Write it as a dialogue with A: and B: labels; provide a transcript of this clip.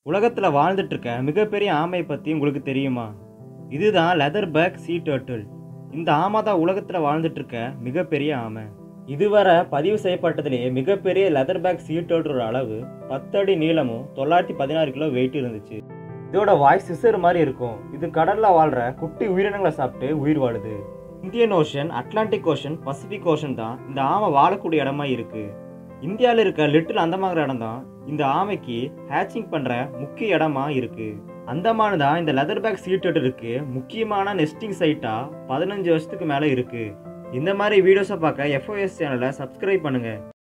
A: உலகத்தில் வாழ்ந்துட்டு இருக்க மிகப்பெரிய ஆமை பற்றி உங்களுக்கு தெரியுமா இதுதான் லெதர் பேக் சீ டர்ட்டில் இந்த ஆமை தான் உலகத்தில் வாழ்ந்துட்டு இருக்க மிகப்பெரிய ஆமை இதுவரை பதிவு செய்யப்பட்டதிலேயே மிகப்பெரிய லெதர் பேக் சீ டர்ட்டிலோட அளவு பத்து அடி நீளமும் தொள்ளாயிரத்தி பதினாறு கிலோ வெயிட் இருந்துச்சு இதோட வாய் சிசர் மாதிரி இருக்கும் இது கடல்ல வாழ்ற குட்டி உயிரினங்களை சாப்பிட்டு உயிர் வாழுது Indian ocean Atlantic ocean Pacific ocean தான் இந்த ஆமை வாழக்கூடிய இடமா இருக்கு இந்தியாவில் இருக்க லிட்டில் அந்தமாங்கிற இடம் தான் இந்த ஆமைக்கு ஹேச்சிங் பண்ற முக்கிய இடமா இருக்கு அந்தமான் தான் இந்த லெதர் பேக் சீட்டருக்கு முக்கியமான நெஸ்டிங் சைட்டா பதினஞ்சு வருஷத்துக்கு மேல இருக்கு இந்த மாதிரி வீடியோஸை பார்க்க எஃப்ஓஎஸ் சேனலை சப்ஸ்கிரைப் பண்ணுங்க